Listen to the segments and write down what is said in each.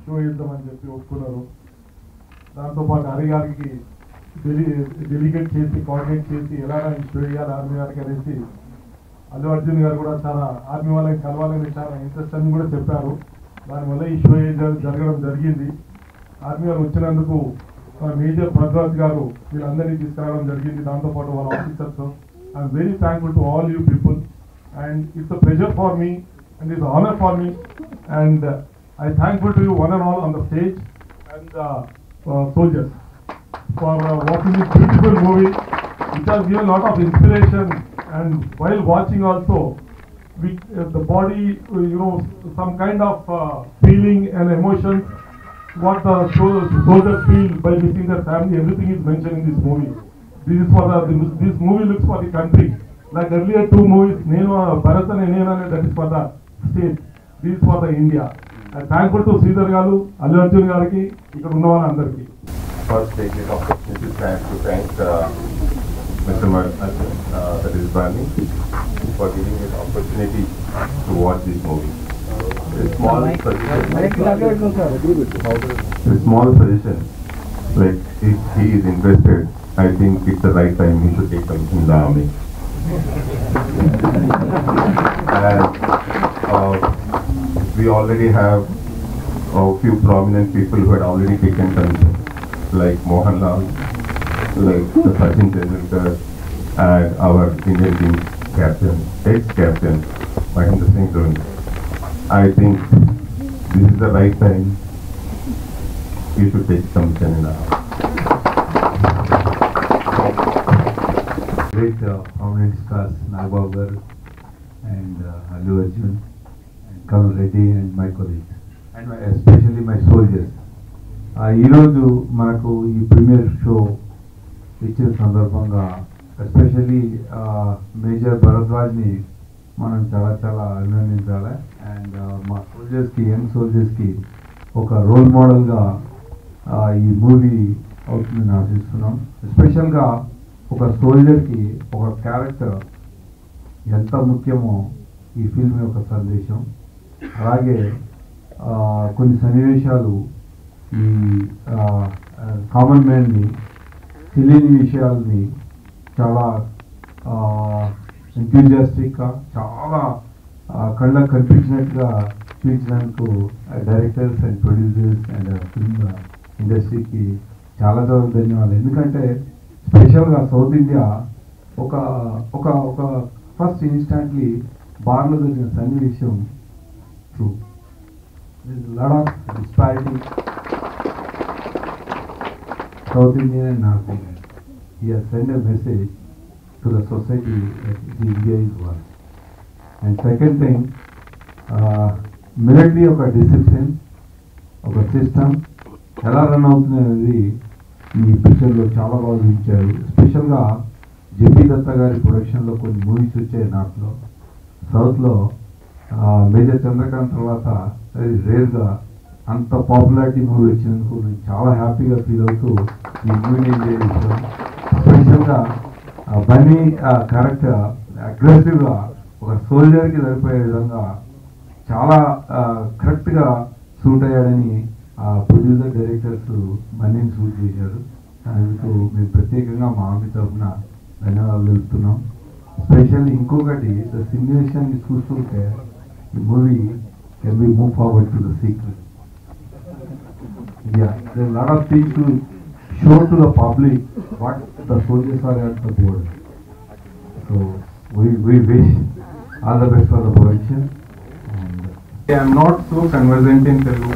Show ఇద్దామని చెప్పి ఒప్పుకున్నారు దాంతోపాటు హరి గారికి డెలి డెలిగేట్ చేసి కోఆర్డినేట్ చేసి ఎలా ఈ షో వేయాలి ఆర్మీ గారికి అనేసి అల్లు అర్జున్ గారు కూడా చాలా ఆర్మీ వాళ్ళని కలవాలని చాలా ఇంట్రెస్ట్ అని కూడా చెప్పారు దానివల్ల ఈ షో జ- జరగడం జరిగింది ఆర్మీ గారు వచ్చినందుకు మన మేజర్ భద్రాజ్ గారు వీళ్ళందరినీ తీసుకురావడం జరిగింది దాంతోపాటు వాళ్ళ officers I'm very thankful to all you people and it's a pleasure for me and it's honour for me and I thankful to you one and all on the stage and soldiers for uh, watching this beautiful movie, which has given a lot of inspiration. And while watching also, we, uh, the body, uh, you know, some kind of uh, feeling and emotions, what the soldiers, soldiers feel by missing their family, everything is mentioned in this movie. This is for the, this movie looks for the country. Like earlier two movies, Nenu, Bharat and Nenu, that is for the state. This is for the India. I'm thankful to Sridhar Garu, Allu Arjun గారికి ఇక్కడ ఉన్న వాళ్ళందరికీ first take this opportunity to thank, to thank uh, Mr. Mar- uh, that is Bani for giving me the opportunity to watch this movie. A small suggestion, a small suggestion, like if he is interested, I think it's the right time he should take commission in the army. And uh, we already have a few prominent people who had already taken commission like Mohanlal, like the Sachin Tendulkar, and our Indian team captain, ex-captain, Mahendra Singh Dhoni. I think this is the right time you should take some in our great uh, prominent stars Nagbabu garu and uh, Allu Arjun and Kamal Reddy and my colleagues and my, especially my soldiers. ఆ, ఈరోజు మనకు ఈ premiere show ఇచ్చిన సందర్భంగా especially major భరద్వాజ్ని మనం చాలా చాలా అభినందించాలి అండ్ మా సోల్జర్స్కి యంగ్ సోల్జర్స్కి ఒక రోల్ మోడల్గా ఈ మూవీ అవుతుందని ఆశిస్తున్నాం ఎస్పెషల్గా ఒక సోల్జర్కి ఒక క్యారెక్టర్ ఎంత ముఖ్యమో ఈ ఫిల్మ్ యొక్క సందేశం అలాగే ఆ, కొన్ని సన్నివేశాలు ఈ కామన్ మ్యాన్ని తెలియని విషయాల్ని చాలా ఎంతూజియాస్టిక్గా చాలా ఆ, కళ్ళకు కనిపించినట్టుగా చూపించినందుకు directors and producers and film ఇండస్ట్రీకి చాలా చాలా ధన్యవాదాలు ఎందుకంటే స్పెషల్గా సౌత్ ఇండియా ఒక ఒక ఒక ఫస్ట్ ఇన్స్టాంట్లీ బార్లో జరిగిన సన్నివేశం true lot of disparity South Indian and North Indian. He has sent a message to the society that the India is one. And second thing, uh, military ఒక discipline ఒక system ఎలా run అవుతుంది అనేది ఈ పిక్చర్లో చాలా బాగా చూపించారు స్పెషల్గా జెపి దత్త గారి ప్రొడక్షన్లో కొన్ని మూవీస్ వచ్చాయి నార్త్లో సౌత్లో మేజర్ చంద్రకాంత్ తర్వాత అది రేర్గా అంత పాపులారిటీ మూవీ వచ్చినందుకు నేను చాలా హ్యాపీగా ఫీల్ అవుతూ ఈ మూవీని ఎంజాయ్ చేశాను స్పెషల్గా బన్నీ క్యారెక్టర్ అగ్రెసివ్గా ఒక సోల్జర్కి సరిపోయే విధంగా చాలా కరెక్ట్గా సూట్ అయ్యాడని ప్రొడ్యూసర్ డైరెక్టర్స్ బన్నీని సూట్ చేశారు అందుకు మేము ప్రత్యేకంగా మా ఆమె తరఫున ధన్యవాదాలు తెలుపుతున్నాం స్పెషల్లీ ఇంకొకటి ద సిమ్యులేషన్ చూస్తుంటే ఈ movie can be move forward to the secret Yeah, there are a lot of things to show to the public what the soldiers are at the border. So we, we wish all the best for the production. And I am not so conversant in Telugu.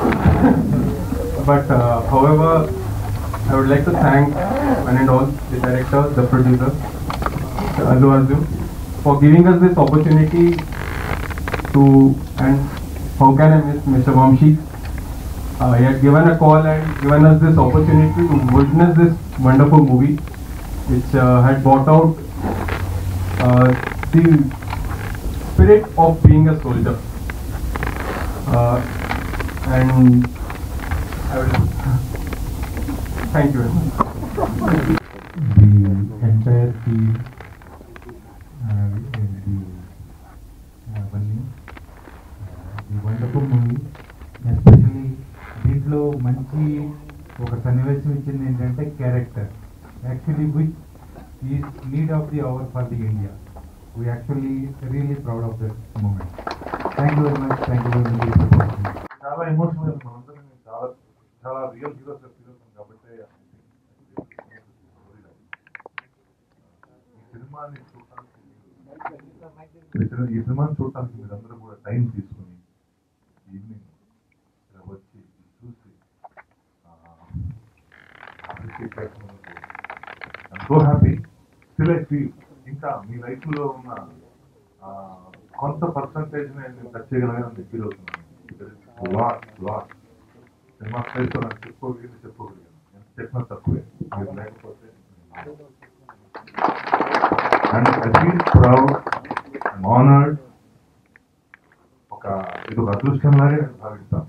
but uh, however, I would like to thank one and all the director, the producer, Allu Arjun, for giving us this opportunity to, and how can I miss Mr. Vamshi? Uh, he had given a call and given us this opportunity to witness this wonderful movie, which uh, had brought out uh, the spirit of being a soldier. Uh, and I will thank you very much. the entire team uh, in the uh, Bunny, uh, the wonderful movie, especially సన్నివేశం ఇచ్చింది ఏంటంటే character actually which is need of the hour for the India we actually really proud of that moment thank you very much thank you very much చాలా emotional మనందరం చాలా చాలా real heroes feel అవుతాం కాబట్టి ఈ సినిమాని చూడటానికి ఈ సినిమా- ఈ సినిమాని చూడటానికి మీరందరూ కూడా టైం తీసుకుని ఈవినింగ్ ఇలా వచ్చి ఇది చూసి so happy still I feel ఇంకా మీ లైఫ్ లో ఉన్న ఆ, కొంత పర్సంటేజ్ నేను టచ్ చేయగలను ఫీల్ అవుతున్నాను లాట్ లాట్ సినిమా ప్లేస్ నాకు చెప్పుకోగలిగింది చెప్పుకోగలిగాను ఎంత చెప్పినా తక్కువే మీరు లేకపోతే and I feel proud and honoured ఒక ఇది ఒక అదృష్టంలాగే నేను భావిస్తాను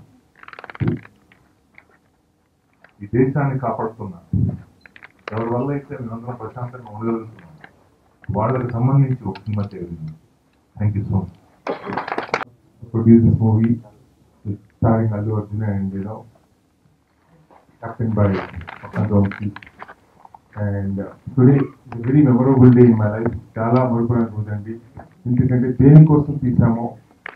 ఈ దేశాన్ని కాపాడుతున్నా ఎవరి వల్ల అయితే మేమందరం ప్రశాంతంగా ఉండగలుగుతున్నాం వాళ్ళకి సంబంధించి ఒక సినిమా చేయగలిగింది thank you so much produce this movie starring Allu Arjuna and you know captained by Vasanth Vanshi. And uh, today is a very memorable day in my life. చాలా మరుపురాని రోజు అండి ఎందుకంటే దేనికోసం తీసామో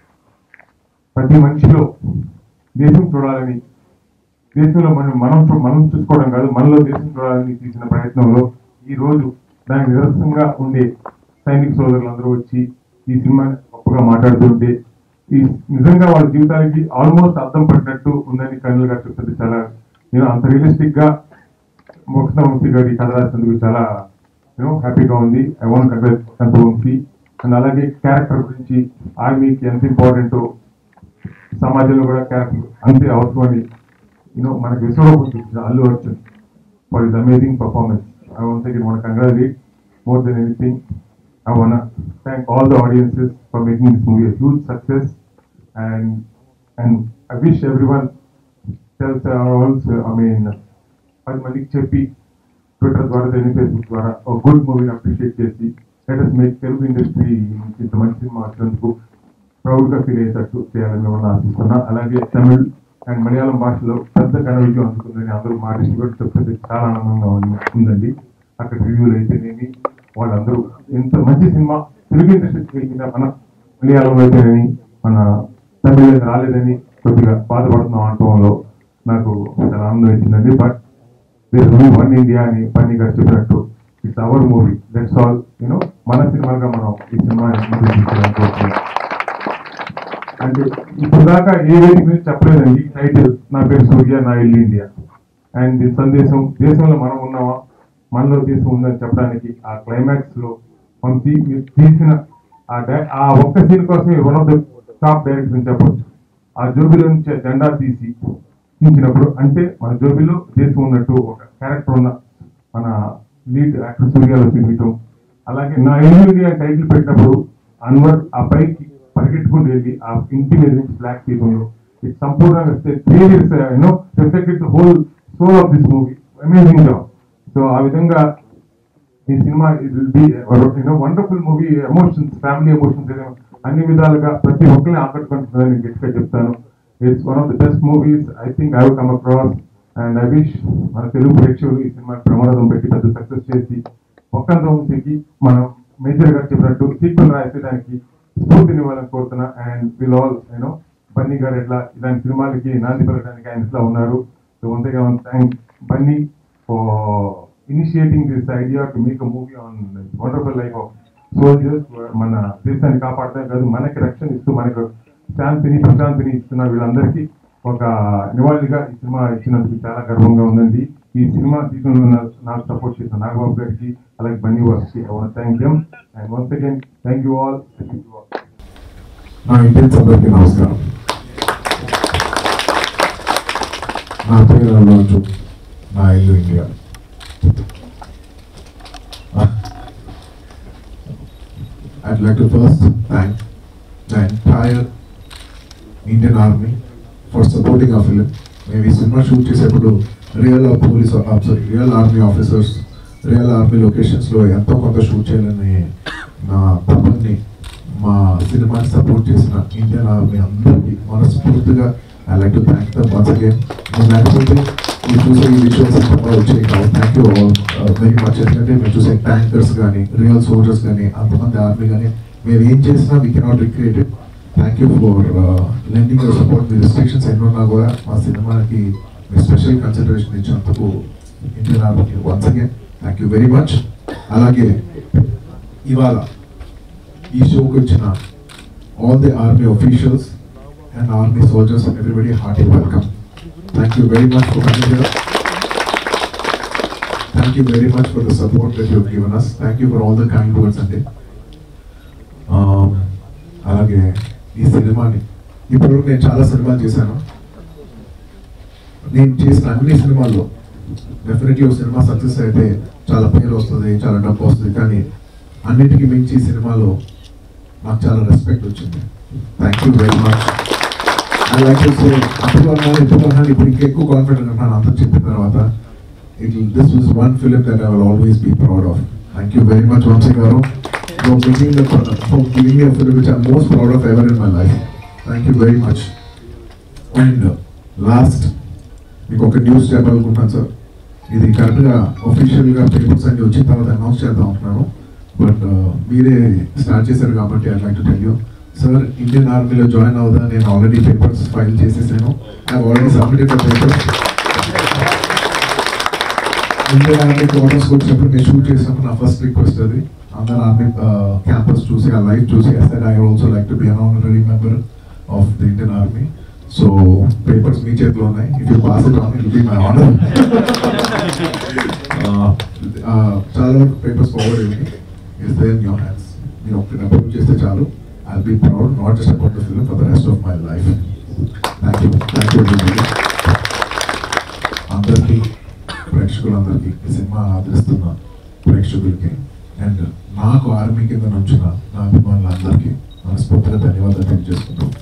ప్రతి మనిషిలో దేశం చూడాలని దేశంలో మనం మనం చూ- మనం చూసుకోవడం కాదు మనలో దేశం చూడాలని తీసిన ప్రయత్నంలో ఈ రోజు దానికి నిరసనగా ఉండే సైనిక సోదరులందరూ వచ్చి ఈ సినిమాని గొప్పగా మాట్లాడుతుంటే ఈ నిజంగా వాళ్ళ జీవితానికి ఆల్మోస్ట్ అర్థం పడినట్టు ఉందని కర్నల్ గారు చెప్తుంటే చాలా నేను అంత రియలిస్టిక్ గా ముఖ్యమంత్రి గారి కథ రాసినందుకు చాలా యూనో హ్యాపీగా ఉంది I want congrat Vamsi and అలాగే క్యారెక్టర్ గురించి ఆర్మీకి ఎంత ఇంపార్టెంటో సమాజంలో కూడా క్యారెక్టర్ అంతే అవసరమని యూనో మనకు విశ్వరూపం చూపించిన Allu Arjun for is amazing performance I want take want congratulate more than anything I wanna thank all the audiences for making this movie a huge success, and and I wish everyone tells uh, also, I mean, పది మందికి చెప్పి Twitter ద్వారా కానీ Facebook ద్వారా ఒక good మూవీని appreciate చేసి let us make Telugu industry ఇంత మంచి సినిమా వచ్చినందుకు ప్రౌడ్ గా ఫీల్ అయ్యేటట్టు చేయాలని మిమ్మల్ని ఆశిస్తున్నా అలాగే తమిళ్ అండ్ మలయాళం భాషలో పెద్ద ఘన విజయం అందుకుందని అందరూ మా డిస్ట్రిబ్యూటర్ చెప్తుంటే చాలా ఆనందంగా ఉంది- ఉందండి అక్కడ రివ్యూలు అయితేనేమి వాళ్ళందరూ ఎంత మంచి సినిమా తెలుగు ఇండస్ట్రీకి వెళ్ళిన మన మలయాళంలో అయితేనేమి మన తమిళ రాలేదని కొద్దిగా బాధపడుతున్నాం అనటంలో నాకు చాలా ఆనందం ఇచ్చిందండి but there only one India అని పని గారు చెప్పినట్టు it's our movie that's all you know మన సినిమాగా మనం ఈ సినిమా అనుకుంటున్నాం అంటే ఇప్పుడు దాకా ఏ వేదిక మీద చెప్పలేదండి టైటిల్ నా పేరు సూర్య నా ఇల్లు ఇండియా అండ్ దీని సందేశం దేశంలో మనం ఉన్నామా మనలో దేశం ఉందని చెప్పడానికి ఆ క్లైమాక్స్ లో మనం తీ- మీరు తీసిన ఆ డై- ఆ ఒక్క సీన్ కోసం one of the top directors అని చెప్పొచ్చు ఆ జోబిలో నుంచి ఆ జెండా తీసి తీసినప్పుడు అంటే మన జోబిలో దేశం ఉన్నట్టు ఒక క్యారెక్టర్ ఉన్న మన లీడ్ యాక్టర్ సూర్యాలో చూపించడం అలాగే నా ఇల్లు ఇండియా టైటిల్ పెట్టినప్పుడు అన్వర్ ఆ పైకి పరిగెట్టుకుని వెళ్ళి ఆ ఇంటి మీద నుంచి ఫ్లాగ్ తీయడంలో ఇది సంపూర్ణంగా you know reflected whole soul of this movie amazing job so ఆ విధంగా ఈ సినిమా it will be you know wonderful movie emotions family emotions అన్ని విధాలుగా ప్రతి ఒక్కరిని ఆకట్టుకుంటుందని నేను గట్టిగా చెప్తాను it's one of the best movies I think I come across and I wish మన తెలుగు ప్రేక్షకులు ఈ సినిమా ప్రమాదం పెట్టి పెద్ద సక్సెస్ చేసి ఒక్కంత వంశీకి మనం మేజర్ గా చెప్పినట్టు సీక్వెల్ రాసేదానికి స్ఫూర్తినివ్వాలని కోరుతున్నా and will all you know Bunny గారు ఎట్లా ఇలాంటి సినిమాలకి నాంది పలకడానికి ఆయన ఇట్లా ఉన్నారు సో వంతగా thank Bunny for initiating this idea to make a movie on wonderful life of soldiers మన దేశాన్ని కాపాడటం కాదు మనకి రక్షణ ఇస్తూ మనకు శాంతిని ప్రశాంతిని ఇస్తున్న వీళ్ళందరికీ ఒక నివాళిగా ఈ సినిమా ఇచ్చినందుకు చాలా గర్వంగా ఉందండి ఈ సినిమా తీసిన నాకు సపోర్ట్ చేసిన నాగబాబు గారికి అలాగే బన్నీ వారికి I want thank you and once again thank you all thank you all నా ఇండియన్స్ అందరికీ నమస్కారం నా పేరు అల్లు నా ఇల్లు India I'd like to first thank the entire Indian Army for supporting our film. మేము ఈ సినిమా షూట్ చేసేప్పుడు real police sorry real army officers real army లొకేషన్స్లో ఎంతో కొంత షూట్ చేయాలని నా తపన్ని మా సినిమాని సపోర్ట్ చేసిన ఇండియన్ ఆర్మీ అందరికీ మనస్ఫూర్తిగా I like to thank them once again నేను లేకపోతే మీరు చూసే ఈ విజువల్స్ అంతా వచ్చాయి కావు థ్యాంక్ యూ వెరీ మచ్ ఎందుకంటే మీరు చూసే ట్యాంకర్స్ కానీ రియల్ సోల్జర్స్ కానీ అంతమంది ఆర్మీ కానీ మేము ఏం చేసినా we cannot recreate it thank you for lending your support మీ రిస్ట్రిక్షన్స్ ఎన్ని ఉన్నా కూడా మా సినిమాకి మీరు స్పెషల్ కన్సిడరేషన్ ఇచ్చినందుకు ఇండియన్ ఆర్మీకి once again thank you very much అలాగే ఇవాళ ఈ షోకి వచ్చిన all the army officials and army soldiers and everybody hearty welcome thank you very much for coming here thank you very much for the support that you given us thank you for all the kind words అండి Um, అలాగే ఈ సినిమాని ఇప్పటివరకు నేను చాలా సినిమాలు చేశాను నేను చేసిన అన్ని సినిమాల్లో డెఫినెట్లీ ఒక సినిమా సక్సెస్ అయితే చాలా పేరు వస్తుంది చాలా డబ్బు వస్తుంది కానీ అన్నిటికీ మించి ఈ సినిమాలో నాకు చాలా రెస్పెక్ట్ వచ్చింది thank you very much I like to say అప్పుడు అన్నాను ఇప్పుడు అన్నాను ఇప్పుడు ఇంకా ఎక్కువ కాన్ఫిడెంట్ ఉన్నాను అంతా చెప్పిన తర్వాత it this was one film that I will always be proud of thank you very much Vamsi గారు for making the for giving me a film which I'm most proud of ever in my life. Thank you very much. And last మీకు ఒక news చెప్పాలనుకుంటున్నాను sir ఇది కరెక్ట్గా ఒఫీషియల్గా papers అన్ని వచ్చిన తర్వాత announce చేద్దాం అనుకున్నాను బట్ మీరే స్టార్ట్ చేశారు కాబట్టి I like to tell you sir Indian ఆర్మీలో జాయిన్ అవుదా నేను ఆల్రెడీ పేపర్స్ ఫైల్ చేసేసాను I already submitted the papers Indian army క్వార్టర్స్కి వచ్చినప్పుడు నేను షూట్ చేసినప్పుడు నా ఫస్ట్ రిక్వెస్ట్ అది అందరు ఆర్మీ క్యాంపస్ చూసి ఆ లైఫ్ చూసి I said I also like to be an honorary member of the Indian army so papers మీ చేతిలో ఉన్నాయి if you pass it on it be my honour చాలా వరకు పేపర్స్ ఫార్వర్డ్ అయ్యి is there in your hands మీరు ఒకటి approve చేస్తే చాలు I be proud not just about the film for the rest of my life thank you thank you అందరికీ ప్రేక్షకులందరికీ ఈ సినిమా ఆదరిస్తున్న ప్రేక్షకులకి అండ్ నాకు ఆర్మీ కింద నుంచిన నా అభిమానులందరికీ మనస్ఫూర్తిగా ధన్యవాదాలు తెలియజేసుకుంటాం